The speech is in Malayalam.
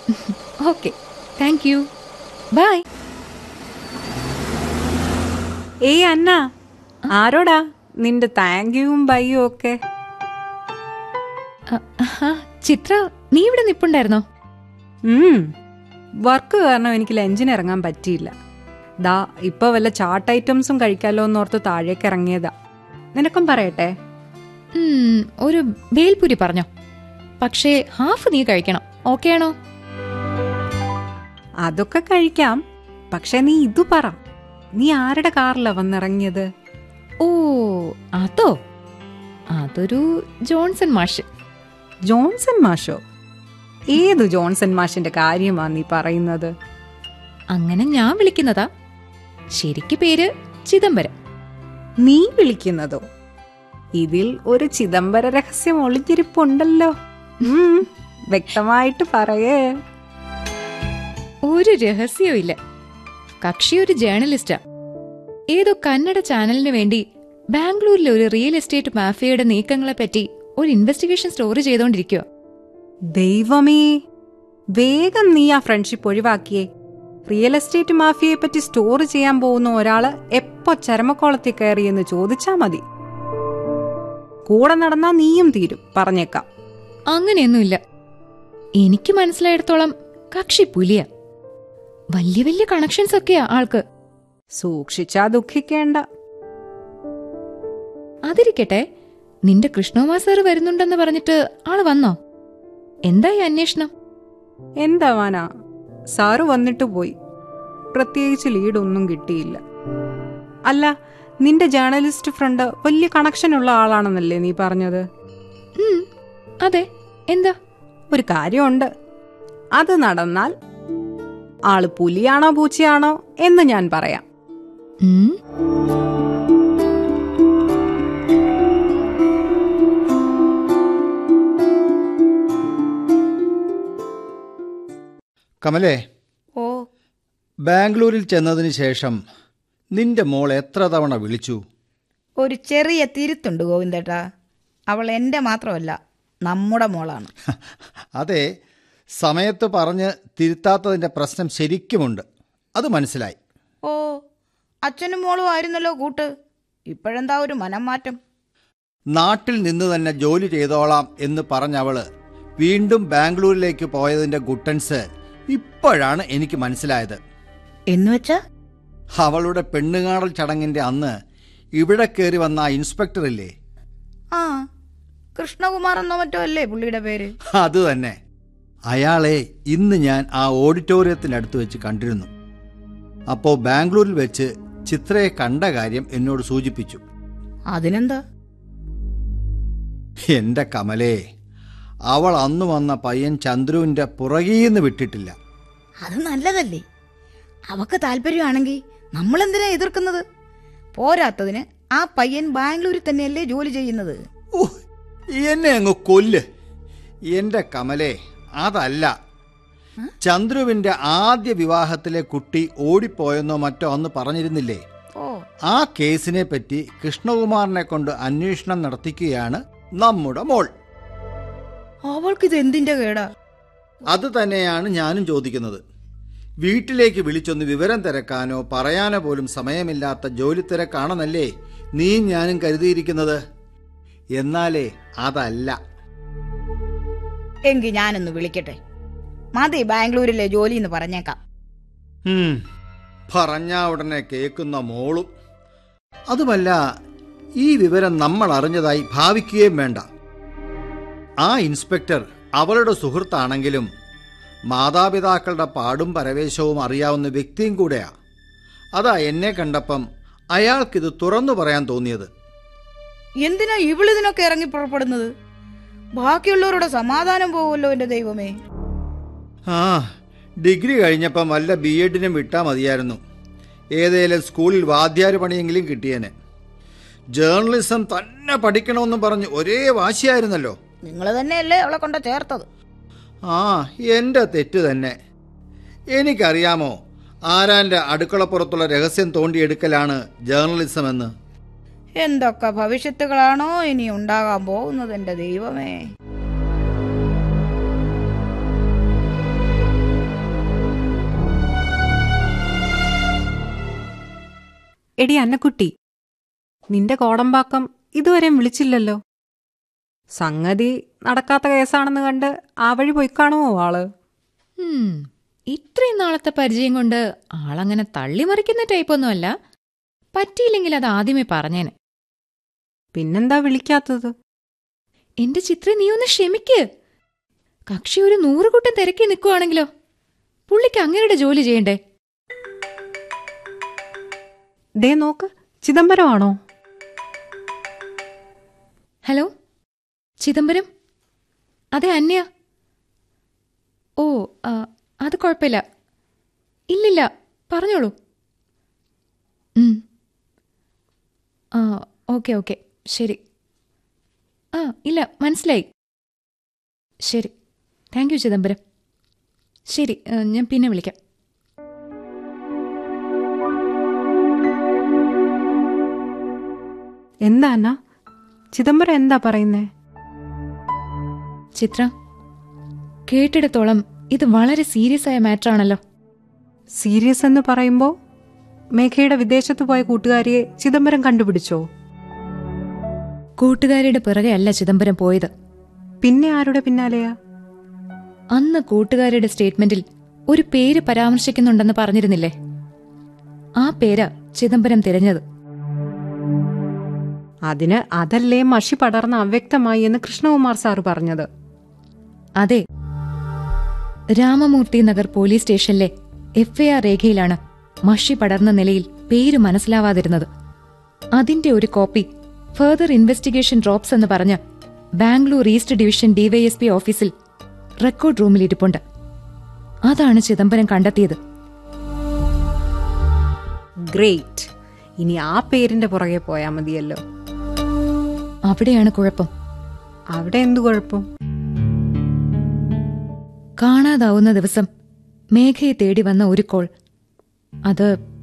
ഓക്കെ താങ്ക് യു ബൈ ഏയ് അന്ന ആരോടാ നിന്റെ താങ്ക്യൂവും ബൈയും ഒക്കെ ചിത്ര നീ ഇവിടെ നിപ്പുണ്ടായിരുന്നോ ഉം വർക്ക് കാരണം എനിക്ക് ലഞ്ചിന് ഇറങ്ങാൻ പറ്റിയില്ല ദാ ഇപ്പൊ വല്ല ചാട്ട് ഐറ്റംസും കഴിക്കാലോ എന്നോർത്ത് താഴേക്ക് ഇറങ്ങിയതാ നിനക്കും പറയട്ടെ ഉം, ഒരു ബേൽപുരി പറഞ്ഞോ പക്ഷേ ഹാഫ് നീ കഴിക്കണം ഓക്കെ ആണോ അതൊക്കെ കഴിക്കാം പക്ഷെ നീ ഇതു പറ നീ ആരുടെ കാറിലാ വന്നിറങ്ങിയത് ഓ അതോ അതൊരു ജോൺസൺ മാഷ് ജോൺസൺ മാഷോ ഏത് ജോൺസൺ മാഷിന്റെ കാര്യമാ നീ പറയുന്നത് അങ്ങനെ ഞാൻ വിളിക്കുന്നതാ ശരിക്ക് പേര് ചിദംബരം നീ വിളിക്കുന്നതോ ഇതിൽ ഒരു ചിദംബര രഹസ്യം ഒളിഞ്ഞിരിപ്പുണ്ടല്ലോ ഉം, വ്യക്തമായിട്ട് പറയേ ഒരു രഹസ്യവും ഇല്ല കക്ഷി ഒരു ജേർണലിസ്റ്റാ ഏതോ കന്നഡ ചാനലിന് വേണ്ടി ബാംഗ്ലൂരിലെ ഒരു റിയൽ എസ്റ്റേറ്റ് മാഫിയയുടെ നീക്കങ്ങളെ പറ്റി ഒരു ഇൻവെസ്റ്റിഗേഷൻ സ്റ്റോറി ചെയ്തോണ്ടിരിക്കുക ദൈവമേ വേഗം നീ ആ ഫ്രണ്ട്ഷിപ്പ് ഒഴിവാക്കിയേ റിയൽ എസ്റ്റേറ്റ് മാഫിയയെ പറ്റി സ്റ്റോർ ചെയ്യാൻ പോകുന്ന ഒരാള് എപ്പോ ചരമക്കോളത്തിൽ കയറിയെന്ന് ചോദിച്ചാ മതി കൂടെ നടന്നാ നീയും തീരും പറഞ്ഞേക്കാം അങ്ങനെയൊന്നുമില്ല എനിക്ക് മനസ്സിലായിടത്തോളം കക്ഷി പുലിയ വലിയ വലിയ കണക്ഷൻസ് ഒക്കെയാ ആൾക്ക് സൂക്ഷിച്ചാ ദുഃഖിക്കേണ്ട അതിരിക്കട്ടെ നിന്റെ കൃഷ്ണകുമാർ സാറ് വരുന്നുണ്ടെന്ന് പറഞ്ഞിട്ട് ആള് വന്നോ എന്തായി അന്വേഷണം എന്താവാനാ സാറ് വന്നിട്ട് പോയി പ്രത്യേകിച്ച് ലീഡൊന്നും കിട്ടിയില്ല അല്ല നിന്റെ ജേർണലിസ്റ്റ് ഫ്രണ്ട് വലിയ കണക്ഷൻ ഉള്ള ആളാണെന്നല്ലേ നീ പറഞ്ഞത് ഉം, അതെ എന്താ ഒരു കാര്യമുണ്ട് അത് നടന്നാൽ ആള് പുലിയാണോ പൂച്ചയാണോ എന്ന് ഞാൻ പറയാം ഉം, കമലേ ഓ ബാംഗ്ലൂരിൽ ചെന്നതിന് ശേഷം നിന്റെ മോൾ എത്ര തവണ വിളിച്ചു ഒരു ചെറിയ തിരുത്തുണ്ട് ഗോവിന്ദേട്ടാ അവൾ എൻ്റെ മാത്രമല്ല നമ്മുടെ മോളാണ് അതെ സമയത്ത് പറഞ്ഞ് തിരുത്താത്തതിൻ്റെ പ്രശ്നം ശരിക്കുമുണ്ട് അത് മനസ്സിലായി ഓ അച്ഛനും മോളും ആയിരുന്നല്ലോ കൂട്ട് ഇപ്പോഴെന്താ ഒരു മനം മാറ്റം നാട്ടിൽ നിന്ന് തന്നെ ജോലി ചെയ്തോളാം എന്ന് പറഞ്ഞവള് വീണ്ടും ബാംഗ്ലൂരിലേക്ക് പോയതിൻ്റെ ഗുട്ടൻസ് ഇപ്പോഴാണ് എനിക്ക് മനസ്സിലായത് എന്ന് വെച്ചാ അവളുടെ പെണ്ണുകാണൽ ചടങ്ങിൻ്റെ അന്ന് ഇവിടെ കയറി വന്ന ആ ഇൻസ്പെക്ടർ ഇല്ലേ ആ കൃഷ്ണകുമാർ എന്നോ മറ്റോ അല്ലേ പുള്ളിയുടെ പേര് അത് തന്നെ അയാളെ ഇന്ന് ഞാൻ ആ ഓഡിറ്റോറിയത്തിനടുത്ത് വെച്ച് കണ്ടിരുന്നു അപ്പോൾ ബാംഗ്ലൂരിൽ വെച്ച് ചിത്രയെ കണ്ട കാര്യം എന്നോട് സൂചിപ്പിച്ചു അതിനെന്താ എൻ്റെ കമലേ അവൾ അന്ന് വന്ന പയ്യൻ ചന്ദ്രുവിൻ്റെ പുറകീന്ന് വിട്ടിട്ടില്ല അത് നല്ലതല്ലേ അവക്ക് താല്പര്യമാണെങ്കിൽ നമ്മളെന്തിനാ എതിർക്കുന്നത് പോരാത്തതിന് ആ പയ്യൻ ബാംഗ്ലൂരിൽ തന്നെയല്ലേ ജോലി ചെയ്യുന്നത് ഓ എന്നെ അങ്ങ് കൊല്ല് എൻ്റെ കമലേ അതല്ല ചന്ദ്രുവിൻ്റെ ആദ്യ വിവാഹത്തിലെ കുട്ടി ഓടിപ്പോയെന്നോ മറ്റോ അന്ന് പറഞ്ഞിരുന്നില്ലേ ഓ ആ കേസിനെ പറ്റി കൃഷ്ണകുമാറിനെ കൊണ്ട് അന്വേഷണം നടത്തിക്കുകയാണ് നമ്മുടെ മോൾ അവൾക്കിത് എന്തിന്റെ കേടാ അത് തന്നെയാണ് ഞാനും ചോദിക്കുന്നത് വീട്ടിലേക്ക് വിളിച്ചൊന്ന് വിവരം തിരക്കാനോ പറയാനോ പോലും സമയമില്ലാത്ത ജോലി തിരക്കാണെന്നല്ലേ നീ ഞാനും കരുതിയിരിക്കുന്നത് എന്നാലേ അതല്ല എങ്കിൽ ഞാനൊന്ന് വിളിക്കട്ടെ മതി ബാംഗ്ലൂരിലെ ജോലി എന്ന് പറഞ്ഞേക്കാം ഉം, പറഞ്ഞ ഉടനെ കേൾക്കുന്ന മോളും അതുമല്ല ഈ വിവരം നമ്മൾ അറിഞ്ഞതായി ഭാവിക്കുകയും വേണ്ട ആ ഇൻസ്പെക്ടർ അവളുടെ സുഹൃത്താണെങ്കിലും മാതാപിതാക്കളുടെ പാടും പരവേശവും അറിയാവുന്ന വ്യക്തിയും കൂടെയാ അതാ എന്നെ കണ്ടപ്പം അയാൾക്കിത് തുറന്നു പറയാൻ തോന്നിയത് എന്തിനാ ഇവളിതിനൊക്കെ ഇറങ്ങി പുറപ്പെടുന്നത് ബാക്കിയുള്ളവരുടെ സമാധാനം പോവുമല്ലോ എന്റെ ദൈവമേ ആ ഡിഗ്രി കഴിഞ്ഞപ്പം വല്ല ബി എഡിനും വിട്ടാൽ മതിയായിരുന്നു ഏതേലും സ്കൂളിൽ വാദ്യാര് പണിയെങ്കിലും കിട്ടിയേനെ ജേർണലിസം തന്നെ പഠിക്കണമെന്നും പറഞ്ഞ് ഒരേ വാശിയായിരുന്നല്ലോ നിങ്ങൾ തന്നെയല്ലേ അവളെ കൊണ്ട് ചേർത്തത് ആ എൻ്റെ തെറ്റ് തന്നെ എനിക്കറിയാമോ ആരാൻ്റെ അടുക്കളപ്പുറത്തുള്ള രഹസ്യം തോണ്ടിയെടുക്കലാണ് ജേർണലിസം എന്ന് എന്തൊക്കെ ഭവിഷ്യത്തുകളാണോ ഇനി ഉണ്ടാകാൻ പോകുന്നത് എന്റെ ദൈവമേ എടി അന്നക്കുട്ടി നിന്റെ കോടമ്പാക്കം ഇതുവരെയും വിളിച്ചില്ലല്ലോ സംഗതി നടക്കാത്ത കേസാണെന്ന് കണ്ട് ആ വഴി പോയി കാണുമോ ആള് ഉം, ഇത്രയും നാളത്തെ പരിചയം കൊണ്ട് ആളങ്ങനെ തള്ളിമറിക്കുന്ന ടൈപ്പൊന്നുമല്ല പറ്റിയില്ലെങ്കിൽ അത് ആദ്യമേ പറഞ്ഞേനെ പിന്നെന്താ വിളിക്കാത്തത് എന്റെ ചിത്ര നീ ഒന്ന് ക്ഷമിക്ക് കക്ഷി ഒരു നൂറുകൂട്ടം തിരക്കി നിൽക്കുവാണെങ്കിലോ പുള്ളിക്ക് അങ്ങനെയുടെ ജോലി ചെയ്യണ്ടേ ദേ നോക്ക് ചിദംബരമാണോ ഹലോ ചിദംബരം അതെ അന്യ ഓ ആ, അത് കുഴപ്പമില്ല ഇല്ലില്ല പറഞ്ഞോളൂ ഉം. ആ ഓക്കെ ഓക്കെ ശരി ആ ഇല്ല മനസ്സിലായി ശരി താങ്ക് യു ചിദംബരം ശരി ആ, ഞാൻ പിന്നെ വിളിക്കാം എന്താ അന്ന ചിദംബരം എന്താ പറയുന്നേ ചിത്ര കേട്ടിടത്തോളം ഇത് വളരെ സീരിയസ് ആയ മാറ്റർ ആണല്ലോ സീരിയസ് എന്ന് പറയുമ്പോ മേഘയുടെ വിദേശത്ത് പോയ കൂട്ടുകാരിയെ ചിദംബരം കണ്ടുപിടിച്ചോ കൂട്ടുകാരിയുടെ പിറകെ അല്ല ചിദംബരം പോയത് പിന്നെ ആരുടെ പിന്നാലെയാ അന്ന് കൂട്ടുകാരുടെ സ്റ്റേറ്റ്മെന്റിൽ ഒരു പേര് പരാമർശിക്കുന്നുണ്ടെന്ന് പറഞ്ഞിരുന്നില്ലേ ആ പേരാ ചിദംബരം തിരഞ്ഞത് അതിന് അതല്ലേ മഷി പടർന്ന അവ്യക്തമായി എന്ന് കൃഷ്ണകുമാർ സാറ് പറഞ്ഞത് അതെ രാമമൂർത്തി നഗർ പോലീസ് സ്റ്റേഷനിലെ എഫ്ഐആർ രേഖയിലാണ് മഷി പടർന്ന നിലയിൽ പേര് മനസ്സിലാവാതിരുന്നത് അതിന്റെ ഒരു കോപ്പി ഫർദർ ഇൻവെസ്റ്റിഗേഷൻ ഡ്രോപ്സ് എന്ന് പറഞ്ഞ് ബാംഗ്ലൂർ ഈസ്റ്റ് ഡിവിഷൻ ഡിവൈഎസ്പി ഓഫീസിൽ റെക്കോർഡ് റൂമിൽ ഇരിപ്പുണ്ട് അതാണ് ചിദംബരം കണ്ടെത്തിയത് ഗ്രേറ്റ് ഇനി ആ പേരിന്റെ പുറകെ പോയാ മതിയല്ലോ അവിടെയാണ് കുഴപ്പം അവിടെ എന്തു കുഴപ്പം കാണാതാവുന്ന ദിവസം മേഘയെ തേടി വന്ന ഒരു കോൾ അത്